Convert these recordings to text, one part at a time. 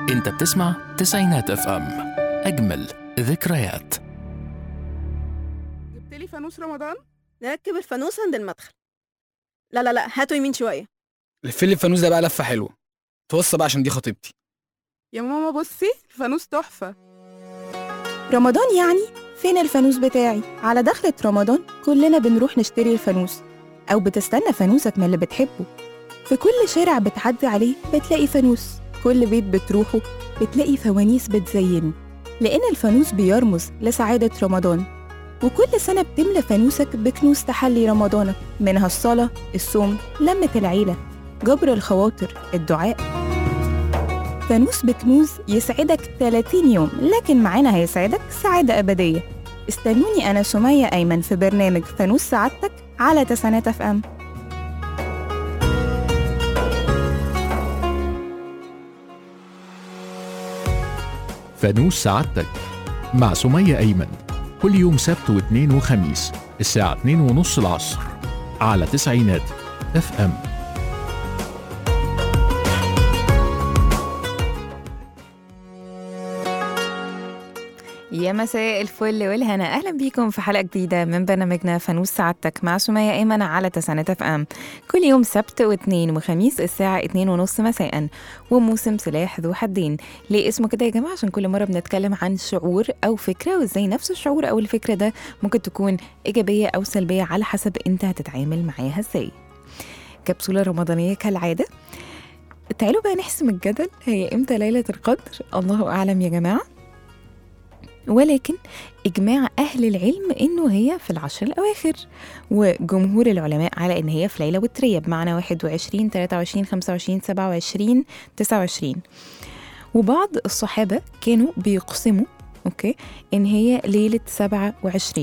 انت بتسمع تسعينات اف ام اجمل ذكريات جبت لي فانوس رمضان نركب الفانوس عند المدخل لا لا لا هاتوا يمين شوية لف لي الفانوس ده بقى لفه حلوه توصى بقى عشان دي خطيبتي يا ماما بصي الفانوس تحفة رمضان يعني فين الفانوس بتاعي على دخلة رمضان كلنا بنروح نشتري الفانوس أو بتستنى فانوسك من اللي بتحبه في كل شارع بتعدي عليه بتلاقي فانوس كل بيت بتروحه بتلاقي فوانيس بتزينه لأن الفانوس بيرمز لسعادة رمضان وكل سنة بتملى فانوسك بكنوز تحلي رمضانك منها الصلاة الصوم لمة العيلة جبر الخواطر الدعاء فانوس بكنوز يسعدك 30 يوم لكن معانا هيسعدك سعادة أبدية استنوني أنا سمية أيمن في برنامج فانوس سعادتك على تسعينات اف ام فانوس سعادتك مع سمية أيمن كل يوم سبت واثنين وخميس الساعة 2 ونص العصر على تسعينات اف ام يا مساء الفل والهنا اهلا بيكم في حلقه جديده من برنامجنا فانوس سعادتك مع سمية ايمن على تسعينات اف ام كل يوم سبت واثنين وخميس الساعه اتنين ونص مساء وموسم سلاح ذو حدين ليه اسمه كده يا جماعه عشان كل مره بنتكلم عن شعور او فكره وازاي نفس الشعور او الفكره ده ممكن تكون ايجابيه او سلبيه على حسب انت هتتعامل معاها ازاي كبسوله رمضانيه كالعاده تعالوا بقى نحسم الجدل هي امتى ليله القدر الله اعلم يا جماعه ولكن إجماع أهل العلم إنه هي في العشر الأواخر وجمهور العلماء على إن هي في ليلة وترية بمعنى 21 23 25 27 29 وبعض الصحابة كانوا بيقسموا أوكي إن هي ليلة 27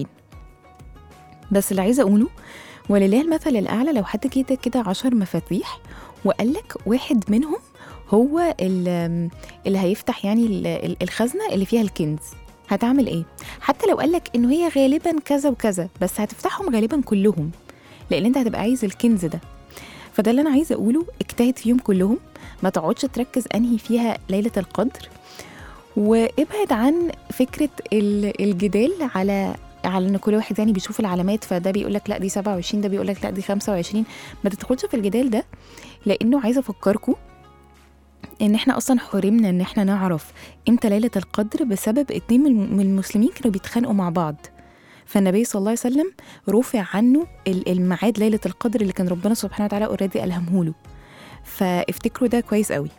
بس اللي عايزة أقوله ولله المثل الأعلى لو حد كده كده عشر مفاتيح وقال لك واحد منهم هو ال- اللي هيفتح يعني ال- ال- الخزنة اللي فيها الكنز هتعمل ايه حتى لو قالك انه هي غالبا كذا وكذا بس هتفتحهم غالبا كلهم لان انت هتبقى عايز الكنز ده فده اللي انا عايزه اقوله اجتهد فيهم كلهم ما تقعدش تركز انهي فيها ليله القدر وابعد عن فكره ال- الجدال على على ان كل واحد يعني بيشوف العلامات فده بيقول لك لا دي 27 ده بيقول لك لا دي 25 ما تدخلش في الجدال ده لانه عايزه افكركم ان احنا اصلا حرمنا ان احنا نعرف امتى ليله القدر بسبب اتنين من الم- من المسلمين كانوا بيتخانقوا مع بعض فالنبي صلى الله عليه وسلم رفع عنه ال- الميعاد ليله القدر اللي كان ربنا سبحانه وتعالى اوريدي الهمه له فافتكروا ده كويس قوي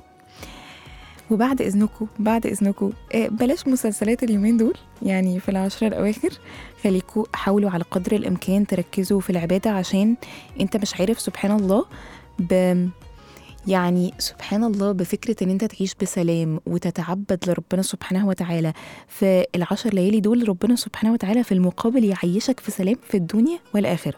وبعد اذنكم بعد اذنكم آه، بلاش مسلسلات اليومين دول يعني في العشرة الاواخر خليكوا حاولوا على قدر الامكان تركزوا في العباده عشان انت مش عارف سبحان الله ب يعني سبحان الله بفكرة إن أنت تعيش بسلام وتتعبد لربنا سبحانه وتعالى في العشر ليالي دول ربنا سبحانه وتعالى في المقابل يعيشك في سلام في الدنيا والآخرة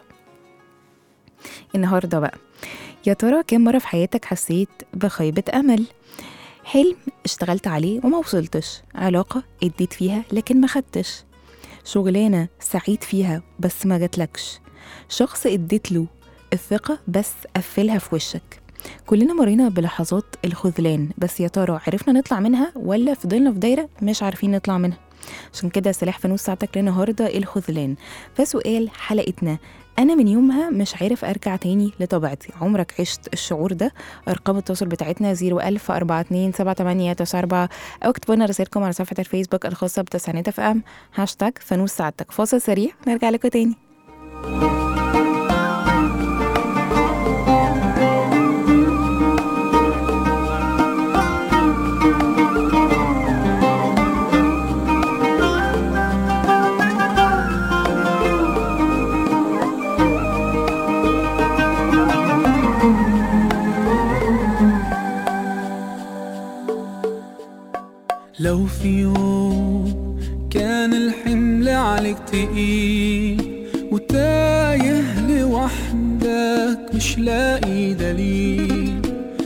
النهاردة بقى يا ترى كم مرة في حياتك حسيت بخيبة أمل حلم اشتغلت عليه وما وصلتش علاقة اديت فيها لكن ما خدتش شغلانة سعيد فيها بس ما جاتلكش شخص اديت له الثقة بس قفلها في وشك كلنا مرينا بلحظات الخذلان بس يا ترى عرفنا نطلع منها ولا فضلنا في دايرة مش عارفين نطلع منها عشان كده سلاح فانوس ساعتك للنهاردة الخذلان فسؤال حلقتنا أنا من يومها مش عارف أرجع تاني لطبيعتي عمرك عشت الشعور ده أرقام التواصل بتاعتنا 01000 42 78 94 أو اكتبوا لنا رسائلكم على صفحة الفيسبوك الخاصة بتسعينات اف ام هاشتاج فانوس ساعتك فاصل سريع نرجع لكم تاني لو في يوم كان الحمل عليك تقيل وتايه لوحدك مش لاقي دليل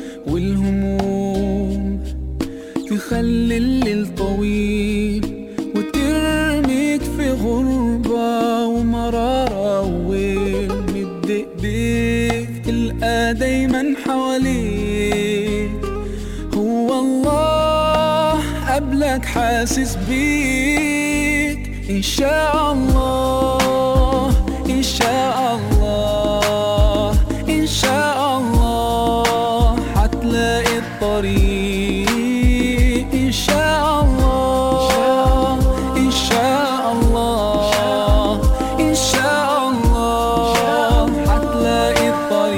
والهموم تخلي الليل طويل وترميك في غربة ومرارة ومد ايديك تلقى دايما حواليك هو الله قبلك حاسس بيك إن شاء الله إن شاء الله إن شاء الله هتلاقي الطريق إن شاء الله إن شاء الله إن شاء الله هتلاقي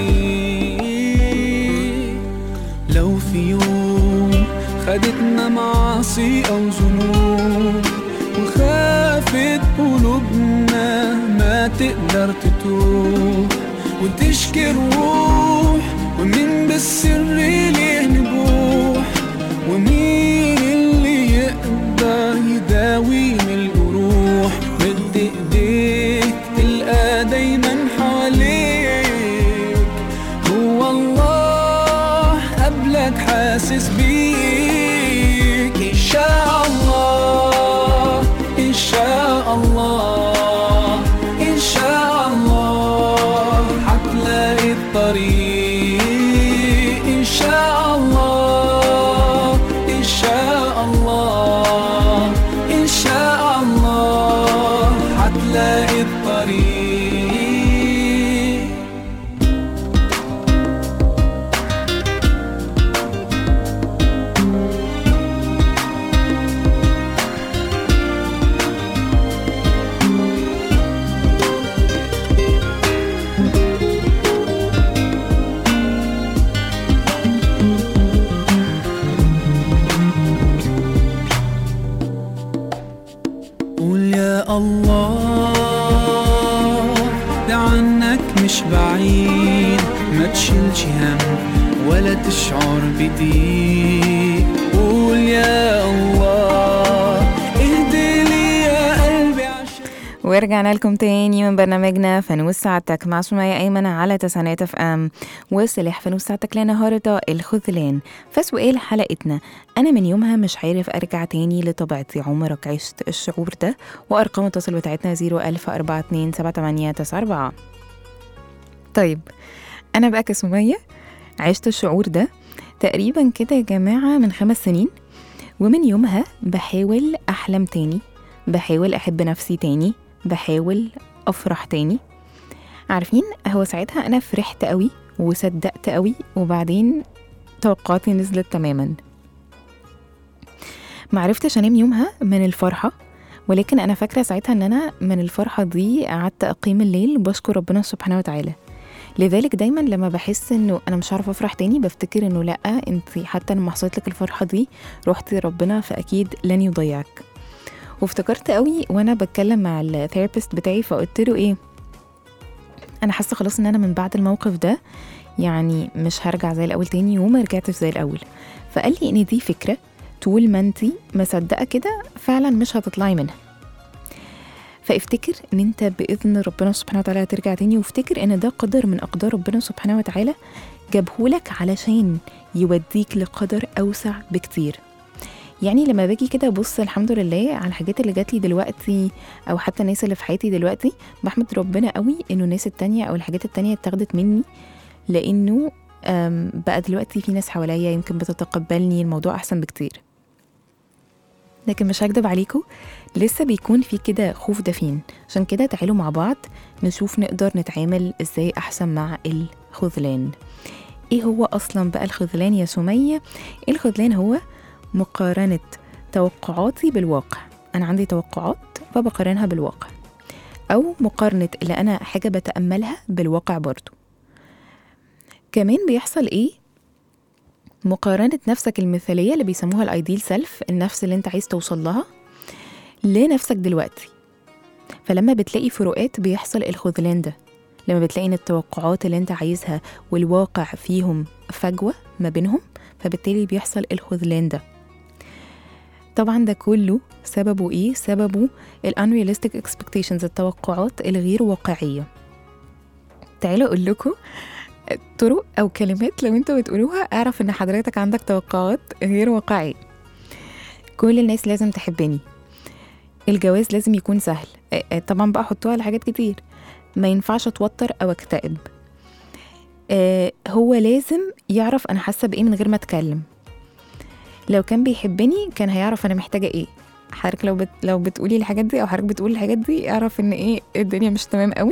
الطريق لو في يوم خدتنا معاصي أو ذنوب وخافت قلوبنا ما تقدر تتوب وتشكي الروح ومين بالسر ليه نبوح ومين اللي يقدر يداوي من الجروح مد ايديك تلقى دايما حواليك هو الله قبلك حاسس بيك إن شاء الله إن شاء الله إن شاء الله هتلاقي الطريق إن شاء الله إن شاء الله إن شاء الله هتلاقي الطريق قول يا الله ده عنك مش بعيد ما تشيلش هم ولا تشعر بضيق قول يا الله اهدي لي يا قلبي عشان ورجعنا لكم تاني من برنامجنا فانوس ساعتك مع سمية أيمن على تسعينات اف ام وسلاح فانوس ساعتك لنهاردة الخذلان فسؤال حلقتنا أنا من يومها مش عارف أرجع تاني لطبيعتي عمرك عشت الشعور ده وأرقام التواصل بتاعتنا 01042 طيب أنا بقى كسمية عشت الشعور ده تقريبا كده يا جماعة من خمس سنين ومن يومها بحاول أحلم تاني بحاول أحب نفسي تاني بحاول أفرح تاني عارفين هو ساعتها أنا فرحت قوي وصدقت قوي وبعدين توقعاتي نزلت تماما معرفتش أنام يومها من الفرحة ولكن أنا فاكرة ساعتها أن أنا من الفرحة دي قعدت أقيم الليل بشكر ربنا سبحانه وتعالى لذلك دايما لما بحس انه انا مش عارفه افرح تاني بفتكر انه لا انت حتى لما حصلت لك الفرحه دي رحتي ربنا فاكيد لن يضيعك وافتكرت قوي وانا بتكلم مع الثيرابيست بتاعي فقلت له ايه انا حاسه خلاص ان انا من بعد الموقف ده يعني مش هرجع زي الاول تاني وما رجعتش زي الاول فقال لي ان دي فكره طول ما انت مصدقه كده فعلا مش هتطلعي منها فافتكر ان انت باذن ربنا سبحانه وتعالى هترجع تاني وافتكر ان ده قدر من اقدار ربنا سبحانه وتعالى جابهولك علشان يوديك لقدر اوسع بكتير يعني لما باجي كده ابص الحمد لله على الحاجات اللي جات لي دلوقتي او حتى الناس اللي في حياتي دلوقتي بحمد ربنا قوي انه الناس التانية او الحاجات التانية اتاخدت مني لانه أم، بقى دلوقتي في ناس حواليا يمكن بتتقبلني الموضوع احسن بكتير لكن مش هكدب عليكم لسه بيكون في كده خوف دفين عشان كده تعالوا مع بعض نشوف نقدر نتعامل ازاي احسن مع الخذلان ايه هو اصلا بقى الخذلان يا سمية الخذلان هو مقارنة توقعاتي بالواقع أنا عندي توقعات فبقارنها بالواقع أو مقارنة اللي أنا حاجة بتأملها بالواقع برضو كمان بيحصل إيه؟ مقارنة نفسك المثالية اللي بيسموها الايديل سيلف النفس اللي انت عايز توصل لها لنفسك دلوقتي فلما بتلاقي فروقات بيحصل الخذلان ده لما بتلاقي ان التوقعات اللي انت عايزها والواقع فيهم فجوة ما بينهم فبالتالي بيحصل الخذلان ده طبعا ده كله سببه ايه سببه ال unrealistic expectations التوقعات الغير واقعية تعالوا اقول لكم طرق او كلمات لو انتوا بتقولوها اعرف ان حضرتك عندك توقعات غير واقعية كل الناس لازم تحبني الجواز لازم يكون سهل اه، اه، طبعا بقى حطوها على حاجات كتير ما ينفعش اتوتر او اكتئب آه هو لازم يعرف انا حاسه بايه من غير ما اتكلم لو كان بيحبني كان هيعرف انا محتاجه ايه حضرتك لو بت... لو بتقولي الحاجات دي او حضرتك بتقول الحاجات دي اعرف ان ايه الدنيا مش تمام قوي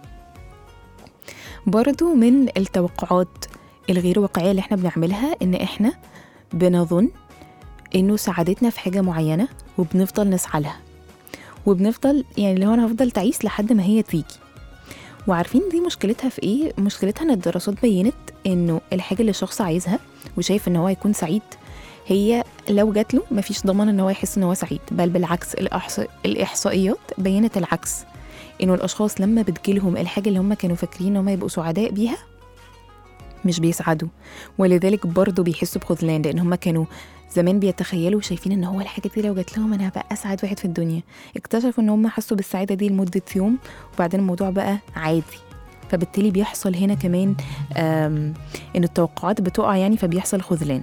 برضو من التوقعات الغير واقعيه اللي احنا بنعملها ان احنا بنظن انه سعادتنا في حاجه معينه وبنفضل نسعى لها وبنفضل يعني اللي هو انا هفضل تعيس لحد ما هي تيجي وعارفين دي مشكلتها في ايه مشكلتها ان الدراسات بينت انه الحاجه اللي الشخص عايزها وشايف ان هو يكون سعيد هي لو جات له مفيش ضمان ان هو يحس ان هو سعيد بل بالعكس الأحص... الاحصائيات بينت العكس انه الاشخاص لما بتجيلهم الحاجه اللي هم كانوا فاكرين ان هم يبقوا سعداء بيها مش بيسعدوا ولذلك برضه بيحسوا بخذلان لان هم كانوا زمان بيتخيلوا شايفين ان هو الحاجه دي لو جات لهم انا هبقى اسعد واحد في الدنيا اكتشفوا ان هم حسوا بالسعاده دي لمده يوم وبعدين الموضوع بقى عادي فبالتالي بيحصل هنا كمان آم، ان التوقعات بتقع يعني فبيحصل خذلان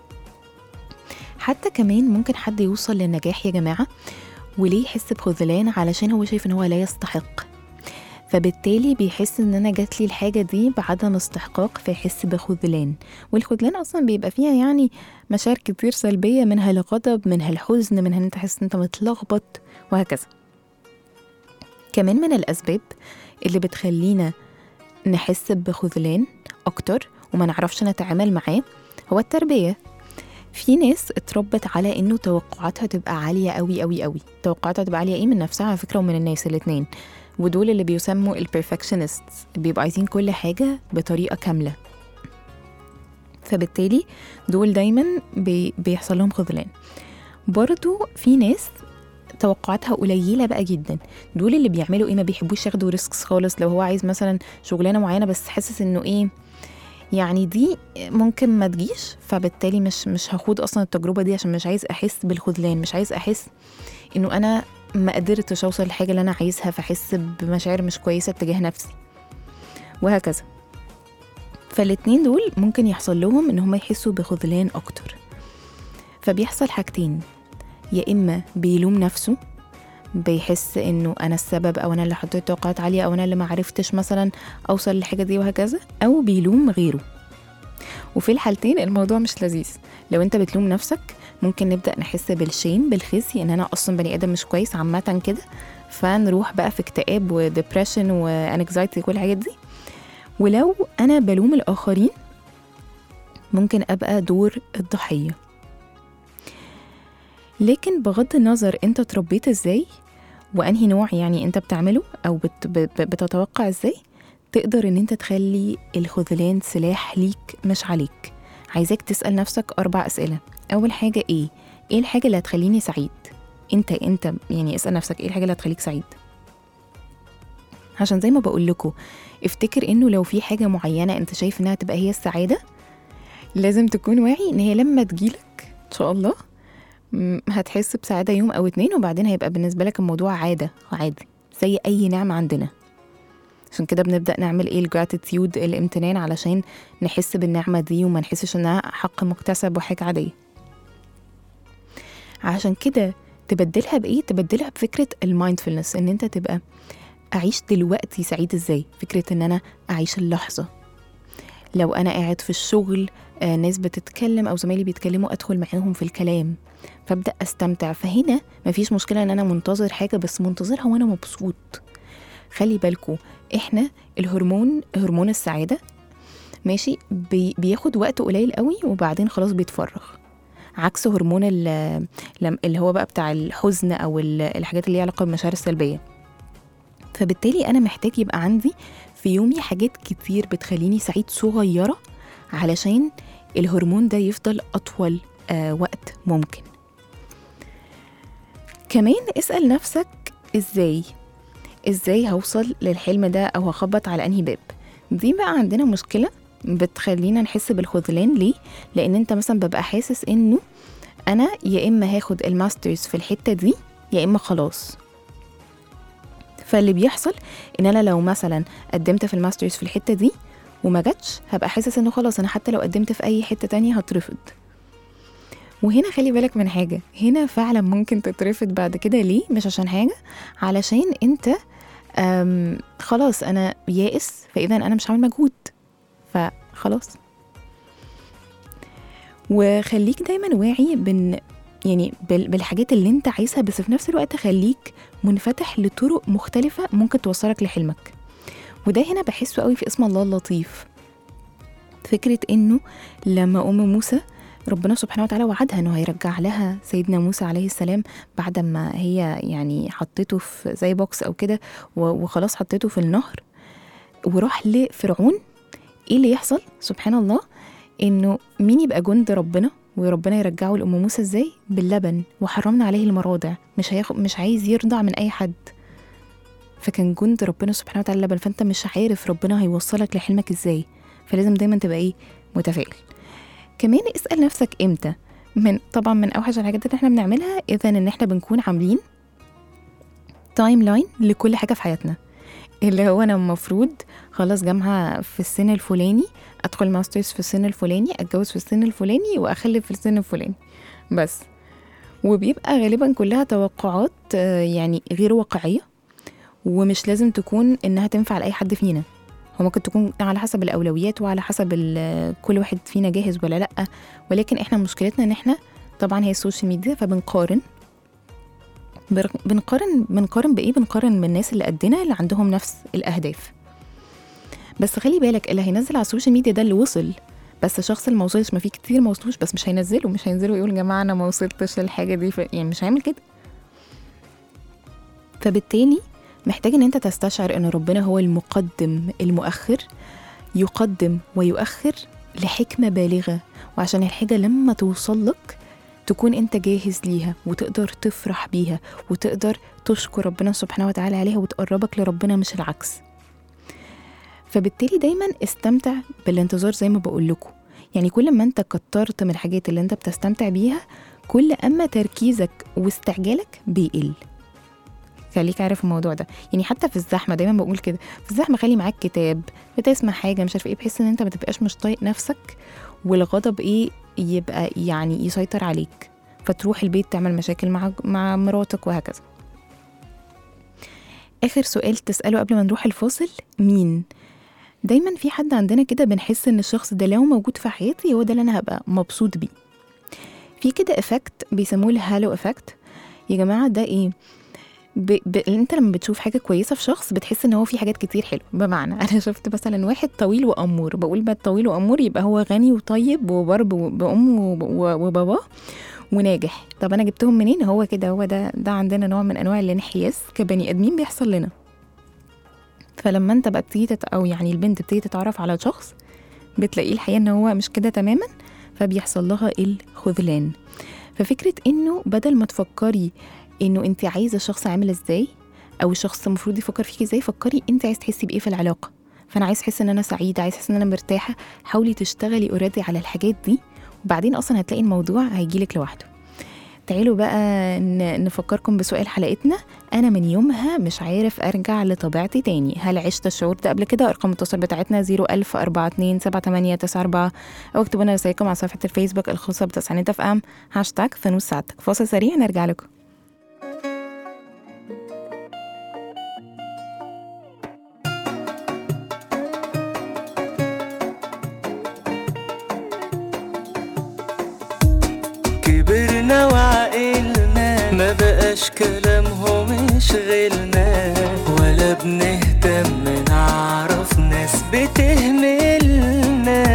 حتى كمان ممكن حد يوصل للنجاح يا جماعه وليه يحس بخذلان علشان هو شايف ان هو لا يستحق فبالتالي بيحس ان انا جات لي الحاجه دي بعدم استحقاق فيحس بخذلان والخذلان اصلا بيبقى فيها يعني مشاعر كتير سلبيه منها الغضب منها الحزن منها ان انت تحس ان انت متلخبط وهكذا كمان من الاسباب اللي بتخلينا نحس بخذلان اكتر وما نعرفش نتعامل معاه هو التربيه في ناس اتربت على انه توقعاتها تبقى عاليه قوي قوي قوي توقعاتها تبقى عاليه ايه من نفسها على فكره ومن الناس الاتنين ودول اللي بيسموا البرفكشنست بيبقوا عايزين كل حاجه بطريقه كامله فبالتالي دول دايما بي بيحصل لهم خذلان برضو في ناس توقعاتها قليله بقى جدا دول اللي بيعملوا ايه ما بيحبوش ياخدوا ريسكس خالص لو هو عايز مثلا شغلانه معينه بس حاسس انه ايه يعني دي ممكن ما تجيش فبالتالي مش مش هخوض اصلا التجربه دي عشان مش عايز احس بالخذلان مش عايز احس انه انا ما قدرتش اوصل للحاجه اللي انا عايزها فاحس بمشاعر مش كويسه تجاه نفسي وهكذا فالاتنين دول ممكن يحصل لهم ان هم يحسوا بخذلان اكتر فبيحصل حاجتين يا اما بيلوم نفسه بيحس انه انا السبب او انا اللي حطيت توقعات عاليه او انا اللي ما عرفتش مثلا اوصل للحاجه دي وهكذا او بيلوم غيره وفي الحالتين الموضوع مش لذيذ لو انت بتلوم نفسك ممكن نبدا نحس بالشيم بالخزي ان انا اصلا بني ادم مش كويس عامه كده فنروح بقى في اكتئاب وديبريشن وانكزايتي كل الحاجات دي ولو انا بلوم الاخرين ممكن ابقى دور الضحيه لكن بغض النظر انت اتربيت ازاي وانهي نوع يعني انت بتعمله او بت بت بتتوقع ازاي تقدر ان انت تخلي الخذلان سلاح ليك مش عليك عايزاك تسأل نفسك أربع أسئلة أول حاجة إيه؟ إيه الحاجة اللي هتخليني سعيد؟ أنت أنت يعني اسأل نفسك إيه الحاجة اللي هتخليك سعيد؟ عشان زي ما بقول لكم افتكر إنه لو في حاجة معينة أنت شايف إنها تبقى هي السعادة لازم تكون واعي إن هي لما تجيلك إن شاء الله م- هتحس بسعادة يوم أو اتنين وبعدين هيبقى بالنسبة لك الموضوع عادة عادي زي أي نعمة عندنا عشان كده بنبدأ نعمل ايه الجراتيتيود الامتنان علشان نحس بالنعمة دي وما نحسش انها حق مكتسب وحاجة عادية عشان كده تبدلها بايه تبدلها بفكرة المايندفولنس ان انت تبقى اعيش دلوقتي سعيد ازاي فكرة ان انا اعيش اللحظة لو انا قاعد في الشغل آه ناس بتتكلم او زمايلي بيتكلموا ادخل معاهم في الكلام فابدا استمتع فهنا مفيش مشكله ان انا منتظر حاجه بس منتظرها وانا مبسوط خلي بالكو احنا الهرمون هرمون السعاده ماشي بي بياخد وقت قليل قوي وبعدين خلاص بيتفرغ عكس هرمون ال- لم- اللي هو بقى بتاع الحزن او ال- الحاجات اللي ليها علاقه بالمشاعر السلبيه فبالتالي انا محتاج يبقى عندي في يومي حاجات كتير بتخليني سعيد صغيره علشان الهرمون ده يفضل اطول آه وقت ممكن كمان اسال نفسك ازاي ازاي هوصل للحلم ده او هخبط على انهي باب دي بقى عندنا مشكله بتخلينا نحس بالخذلان ليه لان انت مثلا ببقى حاسس انه انا يا اما هاخد الماسترز في الحته دي يا اما خلاص فاللي بيحصل ان انا لو مثلا قدمت في الماسترز في الحته دي وما جاتش هبقى حاسس انه خلاص انا حتى لو قدمت في اي حته تانية هترفض وهنا خلي بالك من حاجه هنا فعلا ممكن تترفض بعد كده ليه مش عشان حاجه علشان انت أم خلاص انا يائس فاذا انا مش هعمل مجهود فخلاص وخليك دايما واعي بن يعني بال- بالحاجات اللي انت عايزها بس في نفس الوقت خليك منفتح لطرق مختلفة ممكن توصلك لحلمك وده هنا بحسه قوي في اسم الله اللطيف فكرة انه لما ام موسى ربنا سبحانه وتعالى وعدها انه هيرجع لها سيدنا موسى عليه السلام بعد ما هي يعني حطيته في زي بوكس او كده و- وخلاص حطيته في النهر وراح لفرعون ايه اللي يحصل سبحان الله انه مين يبقى جند ربنا وربنا يرجعه لام موسى ازاي باللبن وحرمنا عليه المراضع مش هياخد مش عايز يرضع من اي حد فكان جند ربنا سبحانه وتعالى اللبن فانت مش عارف ربنا هيوصلك لحلمك ازاي فلازم دايما تبقى ايه متفائل كمان اسال نفسك امتى من طبعا من اوحش الحاجات اللي احنا بنعملها اذا ان احنا بنكون عاملين تايم لاين لكل حاجه في حياتنا اللي هو انا المفروض خلاص جامعه في السن الفلاني ادخل ماسترز في السن الفلاني اتجوز في السن الفلاني واخلف في السن الفلاني بس وبيبقى غالبا كلها توقعات آه، يعني غير واقعيه ومش لازم تكون انها تنفع لاي حد فينا هو ممكن تكون على حسب الاولويات وعلى حسب ال- كل واحد فينا جاهز ولا لا ولكن احنا مشكلتنا ان احنا طبعا هي السوشيال ميديا فبنقارن بر- بنقارن بنقارن بايه بنقارن من الناس اللي قدنا اللي عندهم نفس الاهداف بس خلي بالك اللي هينزل على السوشيال ميديا ده اللي وصل بس الشخص اللي ما وصلش ما في كتير ما وصلوش بس مش هينزلوا مش هينزلوا يقول يا جماعه انا ما وصلتش للحاجه دي ف... يعني مش هيعمل كده فبالتالي محتاج ان انت تستشعر ان ربنا هو المقدم المؤخر يقدم ويؤخر لحكمه بالغه وعشان الحاجه لما توصل لك تكون انت جاهز ليها وتقدر تفرح بيها وتقدر تشكر ربنا سبحانه وتعالى عليها وتقربك لربنا مش العكس فبالتالي دايما استمتع بالانتظار زي ما بقول لكم يعني كل ما انت كترت من الحاجات اللي انت بتستمتع بيها كل اما تركيزك واستعجالك بيقل خليك عارف الموضوع ده يعني حتى في الزحمه دايما بقول كده في الزحمه خلي معاك كتاب بتسمع حاجه مش عارف ايه بحيث ان انت ما تبقاش مش طايق نفسك والغضب ايه يبقى يعني يسيطر عليك فتروح البيت تعمل مشاكل مع مع مراتك وهكذا اخر سؤال تساله قبل ما نروح الفاصل مين دايما في حد عندنا كده بنحس ان الشخص ده لو موجود في حياتي هو ده اللي انا هبقى مبسوط بيه في كده افكت بيسموه الهالو افكت يا جماعه ده ايه ب... ب... انت لما بتشوف حاجه كويسه في شخص بتحس ان هو في حاجات كتير حلوه بمعنى انا شفت مثلا واحد طويل وامور بقول بقى طويل وامور يبقى هو غني وطيب وبر ب- بامه وب- و- وباباه وناجح طب انا جبتهم منين هو كده هو ده ده عندنا نوع من انواع الانحياز كبني ادمين بيحصل لنا فلما انت بقى بتيجي تت... او يعني البنت بتيجي تتعرف على شخص بتلاقيه الحقيقه ان هو مش كده تماما فبيحصل لها الخذلان ففكره انه بدل ما تفكري انه انت عايزه شخص عامل ازاي او الشخص المفروض يفكر فيكي ازاي فكري انت عايز تحسي بايه في العلاقه فانا عايز احس ان انا سعيده عايز احس ان انا مرتاحه حاولي تشتغلي اوريدي على الحاجات دي وبعدين اصلا هتلاقي الموضوع هيجيلك لوحده تعالوا بقى ن- نفكركم بسؤال حلقتنا انا من يومها مش عارف ارجع لطبيعتي تاني هل عشت الشعور ده قبل كده ارقام التواصل بتاعتنا 010427894 او اكتبوا لنا رسائلكم على صفحه الفيسبوك الخاصه بتسعينات اف ام هاشتاج فانوس ساعتك فاصل سريع نرجع لكم كبرنا وعقلنا ما بقاش كلامهم يشغلنا ولا بنهتم نعرف ناس بتهملنا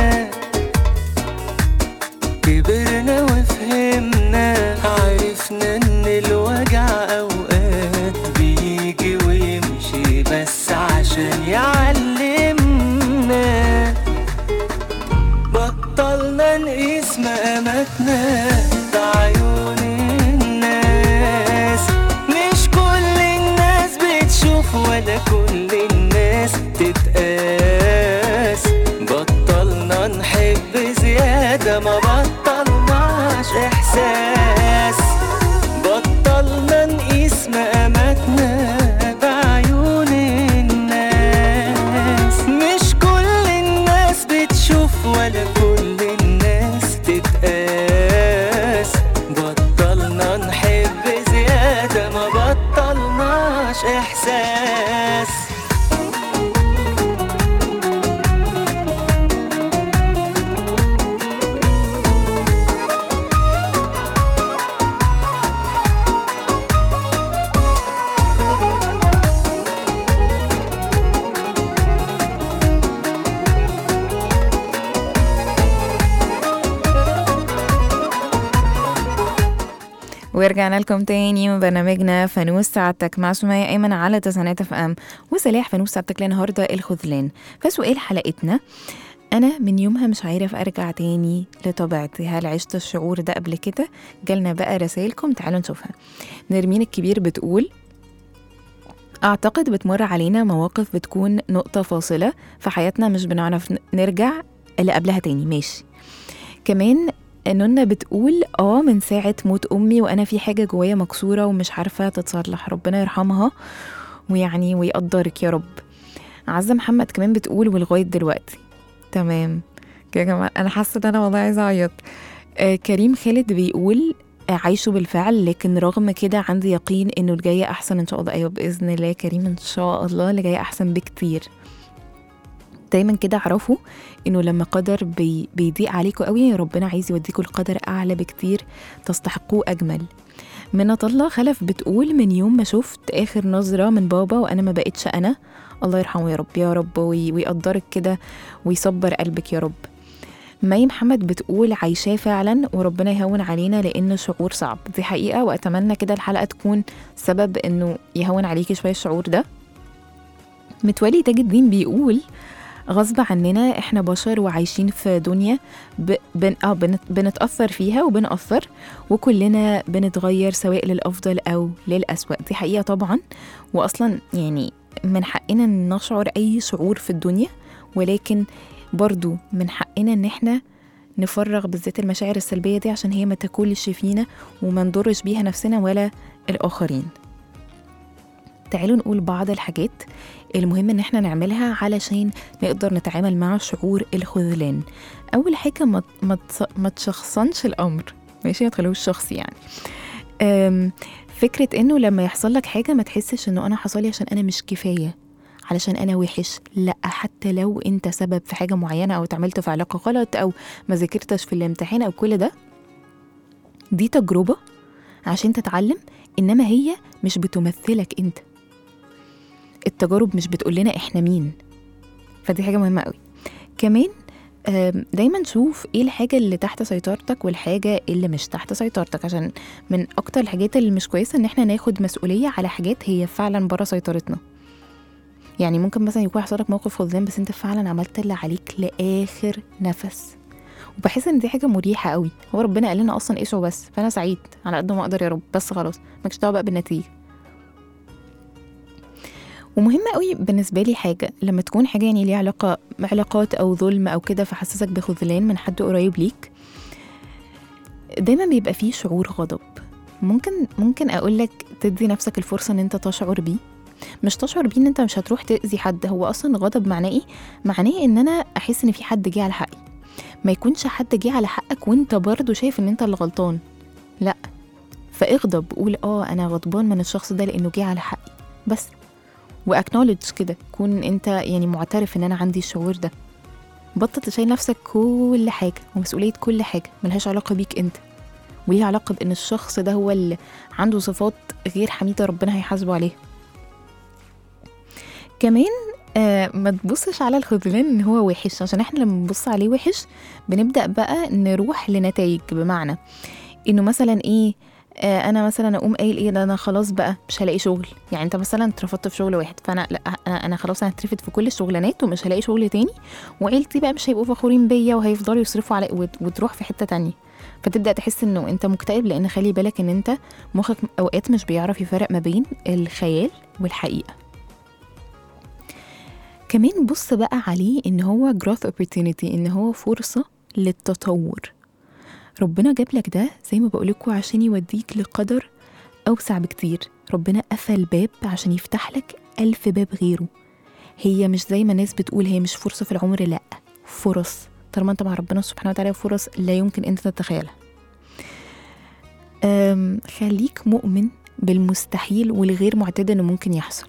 كبرنا وفهمنا عرفنا ان الوجع اوقات بيجي ويمشي بس عشان يعلمنا بطلنا نقيس مقاماتنا بعيون الناس مش كل الناس بتشوف ولا كل الناس تتقاس بطلنا نحب زيادة ما بطلناش إحساس بطلنا نقيس مقاماتنا بعيون الناس مش كل الناس بتشوف ولا كل الناس تتقاس بطلنا نحب زيادة ما بطلناش إحساس ورجعنا لكم تاني من برنامجنا فانوس سعادتك مع سمية أيمن على تسعينات اف ام وسلاح فانوس سعادتك النهارده الخذلان فسؤال حلقتنا أنا من يومها مش عارف أرجع تاني لطبيعتي هل عشت الشعور ده قبل كده؟ جالنا بقى رسايلكم تعالوا نشوفها نرمين الكبير بتقول أعتقد بتمر علينا مواقف بتكون نقطة فاصلة في حياتنا مش بنعرف ن- نرجع اللي قبلها تاني ماشي كمان نونا بتقول اه من ساعة موت أمي وأنا في حاجة جوايا مكسورة ومش عارفة تتصلح ربنا يرحمها ويعني ويقدرك يا رب عزة محمد كمان بتقول ولغاية دلوقتي تمام كده يا جماعة أنا حاسة إن أنا والله عايزة أعيط آه كريم خالد بيقول آه، عايشه بالفعل لكن رغم كده عندي يقين انه الجاية احسن ان شاء الله ايوه باذن الله يا كريم ان شاء الله اللي جاية احسن بكتير دايما كده اعرفوا انه لما قدر بي بيضيق عليكم قوي ربنا عايز يوديكوا القدر اعلى بكتير تستحقوه اجمل منى الله خلف بتقول من يوم ما شفت اخر نظرة من بابا وانا ما بقتش انا الله يرحمه يا رب يا رب وي- ويقدرك كده ويصبر قلبك يا رب مي محمد بتقول عايشاه فعلا وربنا يهون علينا لانه شعور صعب دي حقيقه واتمنى كده الحلقه تكون سبب انه يهون عليكي شويه الشعور ده متولي تاج الدين بيقول غصب عننا احنا بشر وعايشين في دنيا ب... بن... آه بنت... بنتأثر فيها وبنأثر وكلنا بنتغير سواء للأفضل أو للأسوأ دي حقيقة طبعا وأصلا يعني من حقنا إن نشعر أي شعور في الدنيا ولكن برضو من حقنا إن احنا نفرغ بالذات المشاعر السلبية دي عشان هي ما تاكلش فينا وما نضرش بيها نفسنا ولا الآخرين تعالوا نقول بعض الحاجات المهم ان احنا نعملها علشان نقدر نتعامل مع شعور الخذلان اول حاجه ما ما تص- ما تشخصنش الامر ماشي ما تخلوش شخصي يعني أم، فكره انه لما يحصل لك حاجه ما تحسش انه انا حصل لي عشان انا مش كفايه علشان انا وحش لا حتى لو انت سبب في حاجه معينه او اتعاملت في علاقه غلط او ما ذاكرتش في الامتحان او كل ده دي تجربه عشان تتعلم انما هي مش بتمثلك انت التجارب مش بتقول لنا احنا مين فدي حاجه مهمه قوي كمان آم، دايما شوف ايه الحاجه اللي تحت سيطرتك والحاجه اللي مش تحت سيطرتك عشان من اكتر الحاجات اللي مش كويسه ان احنا ناخد مسؤوليه على حاجات هي فعلا بره سيطرتنا يعني ممكن مثلا يكون حصل لك موقف خذلان بس انت فعلا عملت اللي عليك لاخر نفس وبحس ان دي حاجه مريحه قوي هو ربنا قال لنا اصلا اسعوا بس فانا سعيد على قد ما اقدر يا رب بس خلاص مالكش دعوه بقى بالنتيجه ومهم قوي بالنسبه لي حاجه لما تكون حاجه يعني ليها علاقه علاقات او ظلم او كده فحسسك بخذلان من حد قريب ليك دايما بيبقى فيه شعور غضب ممكن ممكن اقول لك تدي نفسك الفرصه ان انت تشعر بيه مش تشعر بيه ان انت مش هتروح تاذي حد هو اصلا غضب معناه ايه معناه ان انا احس ان في حد جه على حقي ما يكونش حد جه على حقك وانت برضه شايف ان انت اللي غلطان لا فاغضب قول اه انا غضبان من الشخص ده لانه جه على حقي بس واكنولج كده كون انت يعني معترف ان انا عندي الشعور ده بطل تشيل نفسك كل حاجه ومسؤوليه كل حاجه ملهاش علاقه بيك انت وليها علاقه بان الشخص ده هو اللي عنده صفات غير حميده ربنا هيحاسبه عليها كمان آه ما تبصش على الخذلان ان هو وحش عشان احنا لما بنبص عليه وحش بنبدا بقى نروح لنتائج بمعنى انه مثلا ايه آه انا مثلا اقوم قايل ايه ده انا خلاص بقى مش هلاقي شغل يعني انت مثلا اترفضت في شغل واحد فانا لا انا انا خلاص انا هترفد في كل الشغلانات ومش هلاقي شغل تاني وعيلتي بقى مش هيبقوا فخورين بيا وهيفضلوا يصرفوا علي وت- وتروح في حته تانية فتبدا تحس انه انت مكتئب لان خلي بالك ان انت مخك اوقات مش بيعرف يفرق ما بين الخيال والحقيقه كمان بص بقى عليه ان هو growth opportunity ان هو فرصه للتطور ربنا جاب لك ده زي ما بقولكوا عشان يوديك لقدر أوسع بكتير ربنا قفل باب عشان يفتح لك ألف باب غيره هي مش زي ما الناس بتقول هي مش فرصة في العمر لأ فرص طالما انت مع ربنا سبحانه وتعالى فرص لا يمكن انت تتخيلها أم، خليك مؤمن بالمستحيل والغير معتاد انه ممكن يحصل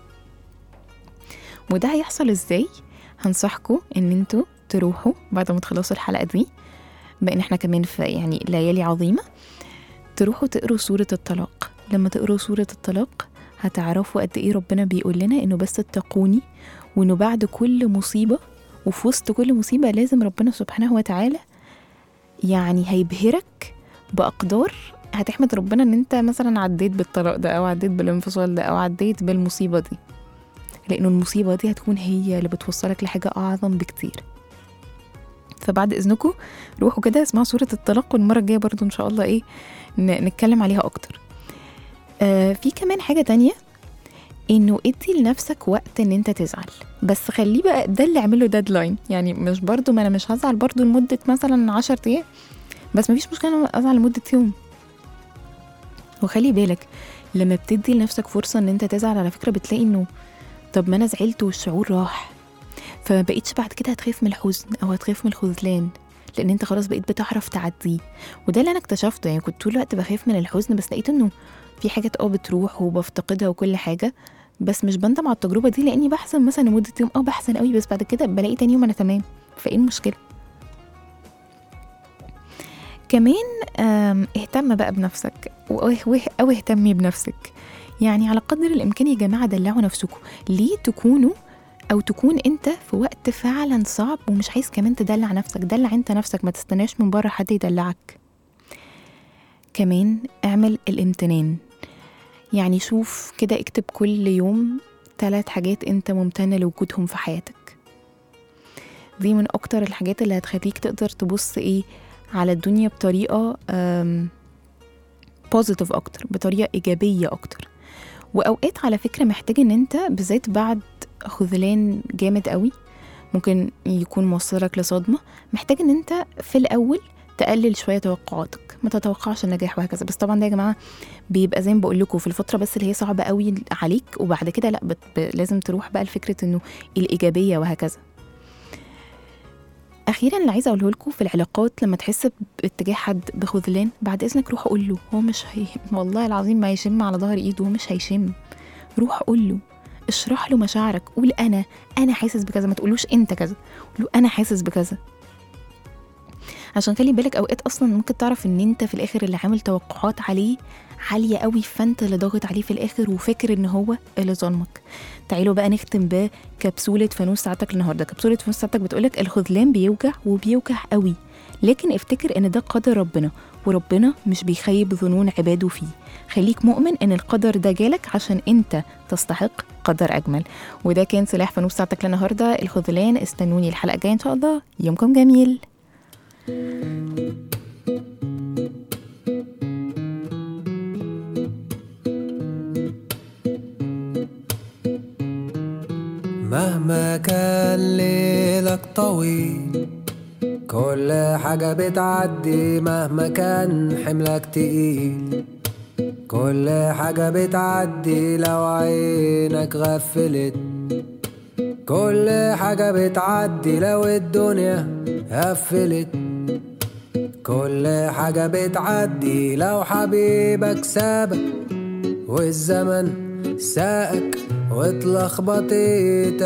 وده هيحصل ازاي هنصحكم ان انتوا تروحوا بعد ما تخلصوا الحلقة دي بان احنا كمان في يعني ليالي عظيمة تروحوا تقروا سورة الطلاق لما تقروا سورة الطلاق هتعرفوا قد ايه ربنا بيقول لنا انه بس اتقوني وانه بعد كل مصيبة وفي وسط كل مصيبة لازم ربنا سبحانه وتعالى يعني هيبهرك بأقدار هتحمد ربنا ان انت مثلا عديت بالطلاق ده او عديت بالانفصال ده او عديت بالمصيبه دي لانه المصيبه دي هتكون هي اللي بتوصلك لحاجه اعظم بكتير فبعد اذنكم روحوا كده اسمعوا سوره الطلاق والمره الجايه برضو ان شاء الله ايه ن- نتكلم عليها اكتر آه في كمان حاجه تانية انه ادي لنفسك وقت ان انت تزعل بس خليه بقى ده اللي اعمله ديدلاين يعني مش برضو ما انا مش هزعل برضو لمده مثلا 10 ايام بس مفيش مشكله إن أنا ازعل لمده يوم وخلي بالك لما بتدي لنفسك فرصه ان انت تزعل على فكره بتلاقي انه طب ما انا زعلت والشعور راح فما بقيتش بعد كده هتخاف من الحزن او هتخاف من الخذلان لان انت خلاص بقيت بتعرف تعديه وده اللي انا اكتشفته يعني كنت طول الوقت بخاف من الحزن بس لقيت انه في حاجات اه بتروح وبفتقدها وكل حاجه بس مش بندم على التجربه دي لاني بحزن مثلا لمده يوم اه بحزن قوي بس بعد كده بلاقي تاني يوم انا تمام فايه المشكله كمان آم، اهتم بقى بنفسك و- و- او اهتمي بنفسك يعني على قدر الامكان يا جماعه دلعوا نفسكم ليه تكونوا او تكون انت في وقت فعلا صعب ومش عايز كمان تدلع نفسك دلع انت نفسك ما تستناش من بره حد يدلعك كمان اعمل الامتنان يعني شوف كده اكتب كل يوم ثلاث حاجات انت ممتن لوجودهم في حياتك دي من اكتر الحاجات اللي هتخليك تقدر تبص ايه على الدنيا بطريقة بوزيتيف أكتر بطريقة إيجابية أكتر وأوقات على فكرة محتاج إن أنت بالذات بعد خذلان جامد قوي ممكن يكون موصلك لصدمة محتاج إن أنت في الأول تقلل شوية توقعاتك ما تتوقعش النجاح وهكذا بس طبعا ده يا جماعة بيبقى زي ما بقول لكم في الفترة بس اللي هي صعبة قوي عليك وبعد كده لا بت... ب... لازم تروح بقى لفكرة إنه الإيجابية وهكذا اخيرا اللي عايزه اقوله لكم في العلاقات لما تحس باتجاه حد بخذلان بعد اذنك روح قول له هو مش هي والله العظيم ما يشم على ظهر ايده هو مش هيشم روح قول له اشرح له مشاعرك قول انا انا حاسس بكذا ما تقولوش انت كذا قول له انا حاسس بكذا عشان خلي بالك اوقات اصلا ممكن تعرف ان انت في الاخر اللي عامل توقعات عليه عاليه قوي فانت اللي ضاغط عليه في الاخر وفاكر ان هو اللي ظلمك تعالوا بقى نختم بكبسوله فانوس ساعتك النهارده كبسوله فانوس ساعتك بتقولك الخذلان بيوجع وبيوجع قوي لكن افتكر ان ده قدر ربنا وربنا مش بيخيب ظنون عباده فيه خليك مؤمن ان القدر ده جالك عشان انت تستحق قدر اجمل وده كان سلاح فانوس ساعتك للنهارده الخذلان استنوني الحلقه الجايه ان شاء الله يومكم جميل مهما كان ليلك طويل كل حاجة بتعدي مهما كان حملك تقيل كل حاجة بتعدي لو عينك غفلت كل حاجة بتعدي لو الدنيا قفلت كل حاجة بتعدي لو حبيبك سابك والزمن ساقك واتلخبطت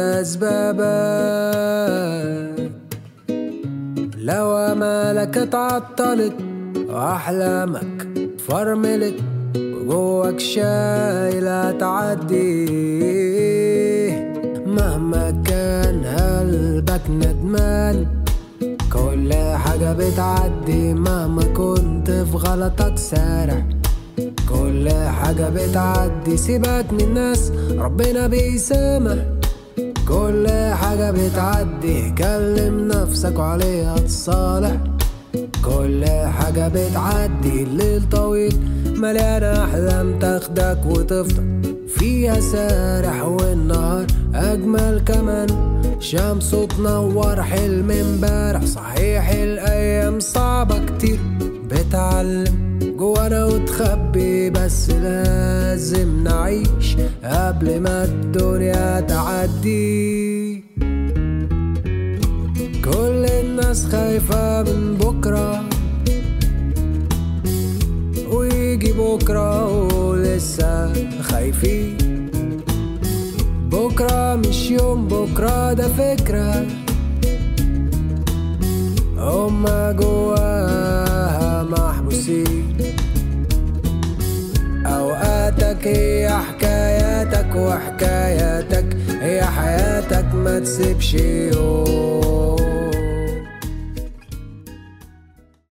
أسبابك لو أمالك اتعطلت وأحلامك فرملت وجواك شايلة تعدي مهما كان قلبك ندمان كل حاجة بتعدي مهما كنت في غلطك سارع كل حاجة بتعدي سيبك من الناس ربنا بيسامح كل حاجة بتعدي كلم نفسك وعليها تصالح كل حاجة بتعدي الليل طويل مليانة أحلام تاخدك وتفضل فيها سارح والنهار أجمل كمان شمس تنور حلم امبارح صحيح الأيام صعبة كتير بتعلم جوانا وتخبي بس لازم نعيش قبل ما الدنيا تعدي كل الناس خايفة من بكرة ويجي بكرة ولسه خايفين بكرة مش يوم بكرة ده فكرة هما جواها محبوسين أوقاتك هي حكاياتك وحكاياتك هي حياتك ما تسيبش يوم